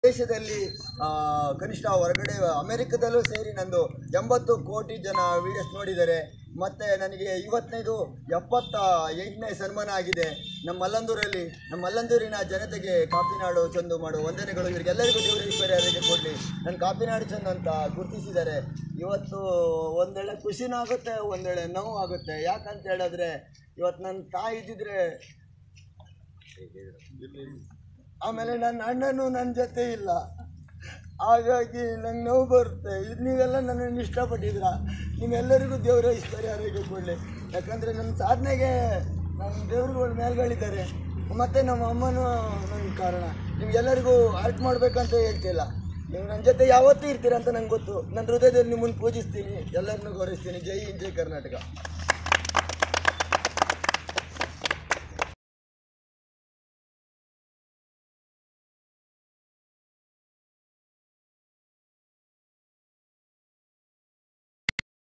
ದೇಶದಲ್ಲಿ ಆ, ಕನಿಷ್ಠ ಹೊರಗಡೆ ಅಮೆರಿಕದಲ್ಲೂ ಸೇರಿ ನಂದು ಎಂಬತ್ತು ಕೋಟಿ ಜನ ವಿಡಿಯೋಸ್ ನೋಡಿದ್ದಾರೆ ಮತ್ತು ನನಗೆ ಇವತ್ತನೇದು ಎಪ್ಪತ್ತ ಎಂಟನೇ ಸನ್ಮಾನ ಆಗಿದೆ ನಮ್ಮ ಮಲ್ಲಂದೂರಲ್ಲಿ ನಮ್ಮ ಮಲ್ಲಂದೂರಿನ ಜನತೆಗೆ ಕಾಪಿನಾಡು ಚಂದು ಮಾಡುವ ವಂದನೆಗಳು ಇವರಿಗೆಲ್ಲರಿಗೂ ದೇವರ ಐಶ್ವರ್ಯರಿಗೆ ಕೊಡಲಿ ನನ್ನ ಕಾಪಿನಾಡು ಚಂದು ಅಂತ ಗುರುತಿಸಿದ್ದಾರೆ ಇವತ್ತು ಒಂದೇಳೆ ಖುಷಿನೂ ಆಗುತ್ತೆ ಒಂದೇಳೆ ನೋವು ಆಗುತ್ತೆ ಯಾಕಂತ ಹೇಳಿದ್ರೆ ಇವತ್ತು ನನ್ನ ತಾಯಿ ಇದ್ದಿದ್ರೆ ಆಮೇಲೆ ನನ್ನ ಅಣ್ಣನೂ ನನ್ನ ಜೊತೆ ಇಲ್ಲ ಹಾಗಾಗಿ ನಂಗೆ ನೋವು ಬರುತ್ತೆ ಇದು ನೀವೆಲ್ಲ ನನ್ನನ್ನು ಇಷ್ಟಪಟ್ಟಿದ್ರ ನಿಮ್ಮೆಲ್ಲರಿಗೂ ದೇವರ ಐಶ್ವರ್ಯ ಆರೋಗ್ಯ ಕೊಡಲಿ ಯಾಕಂದರೆ ನನ್ನ ಸಾಧನೆಗೆ ನನ್ನ ದೇವ್ರುಗಳು ಮೇಲ್ಗಳಿದ್ದಾರೆ ಮತ್ತು ನಮ್ಮ ಅಮ್ಮನೂ ನನ್ನ ಕಾರಣ ನಿಮ್ಗೆಲ್ಲರಿಗೂ ಆರ್ಟ್ ಮಾಡಬೇಕಂತ ಹೇಳ್ತಿಲ್ಲ ನೀವು ನನ್ನ ಜೊತೆ ಯಾವತ್ತೂ ಇರ್ತೀರ ಅಂತ ನಂಗೆ ಗೊತ್ತು ನನ್ನ ಹೃದಯದಲ್ಲಿ ನಿಮ್ಮನ್ನು ಪೂಜಿಸ್ತೀನಿ ಎಲ್ಲರನ್ನೂ ಗೌರವಿಸ್ತೀನಿ ಜೈ ಹಿಂದ್ ಜೈ ಕರ್ನಾಟಕ